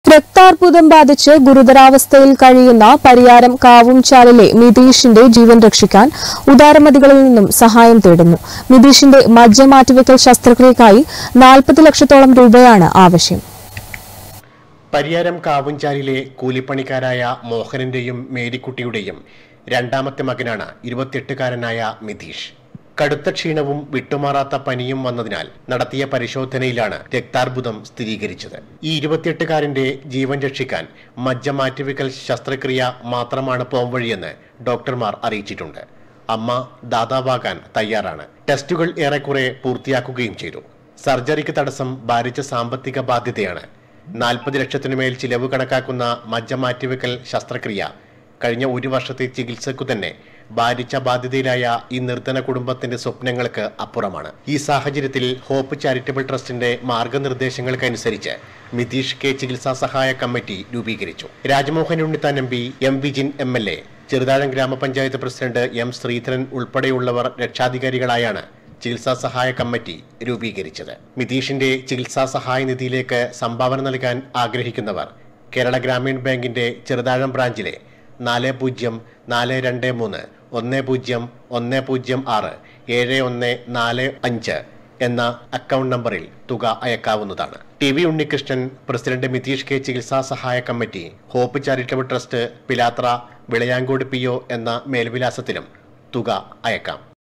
രക്താർബുദം ബാധിച്ച് ഗുരുതരാവസ്ഥയിൽ കഴിയുന്ന പരിയാരം കാവുംചാലിലെ മിതീഷിന്റെ ജീവൻ രക്ഷിക്കാൻ ഉദാരമതികളിൽ നിന്നും സഹായം തേടുന്നു മിതീഷിന്റെ മജ്ജ മാറ്റിവെക്കൽ ശസ്ത്രക്രിയക്കായി നാൽപ്പത് ലക്ഷത്തോളം രൂപയാണ് ആവശ്യം പരിയാരം കാവുംചാലിലെ കൂലിപ്പണിക്കാരായ മോഹനന്റെയും മേരിക്കുട്ടിയുടെയും രണ്ടാമത്തെ മകനാണ് ഇരുപത്തിയെട്ടുകാരനായ മിതീഷ് കടുത്ത ക്ഷീണവും വിട്ടുമാറാത്ത പനിയും വന്നതിനാൽ നടത്തിയ പരിശോധനയിലാണ് രക്താർബുദം സ്ഥിരീകരിച്ചത് ഈ ഇരുപത്തിയെട്ടുകാരന്റെ ജീവൻ രക്ഷിക്കാൻ മജ്ജ മാറ്റിവെക്കൽ ശസ്ത്രക്രിയ മാത്രമാണ് പോംവഴിയെന്ന് ഡോക്ടർമാർ അറിയിച്ചിട്ടുണ്ട് അമ്മ ദാതാവാകാൻ തയ്യാറാണ് ടെസ്റ്റുകൾ ഏറെക്കുറെ പൂർത്തിയാക്കുകയും ചെയ്തു സർജറിക്ക് തടസ്സം ഭാരിച്ച സാമ്പത്തിക ബാധ്യതയാണ് നാൽപ്പത് ലക്ഷത്തിനു മേൽ ചിലവ് കണക്കാക്കുന്ന മജ്ജ മാറ്റിവെക്കൽ ശസ്ത്രക്രിയ കഴിഞ്ഞ ഒരു വർഷത്തെ ചികിത്സക്കു തന്നെ ഭാരിച്ച ബാധ്യതയിലായ ഈ നിർധന കുടുംബത്തിന്റെ സ്വപ്നങ്ങൾക്ക് അപ്പുറമാണ് ഈ സാഹചര്യത്തിൽ ഹോപ്പ് ചാരിറ്റബിൾ ട്രസ്റ്റിന്റെ മാർഗനിർദ്ദേശങ്ങൾക്കനുസരിച്ച് മിതീഷ് കെ ചികിത്സാ സഹായ കമ്മിറ്റി രൂപീകരിച്ചു Rajmohan Unnithan M P M Vijin M L A Cherutazham ഗ്രാമപഞ്ചായത്ത് പ്രസിഡന്റ് എം ശ്രീധരൻ ഉൾപ്പെടെയുള്ളവർ രക്ഷാധികാരികളായാണ് ചികിത്സാ സഹായ കമ്മിറ്റി രൂപീകരിച്ചത് മിതീഷിന്റെ ചികിത്സാ സഹായ നിധിയിലേക്ക് സംഭാവന നൽകാൻ ആഗ്രഹിക്കുന്നവർ കേരള ഗ്രാമീൺ ബാങ്കിന്റെ ചെറുതാഴം ബ്രാഞ്ചിലെ നാല് പൂജ്യം നാല് രണ്ട് മൂന്ന് ഒന്ന് പൂജ്യം ഒന്ന് പൂജ്യം ആറ് ഏഴ് ഒന്ന് നാല് അഞ്ച് എന്ന അക്കൗണ്ട് നമ്പറിൽ തുക അയക്കാവുന്നതാണ് T V Unnikrishnan president Mithish K ചികിത്സാ സഹായ committee hope charitable trust Pilathara Vilayancode P O എന്ന മേൽവിലാസത്തിലും തുക അയക്കാം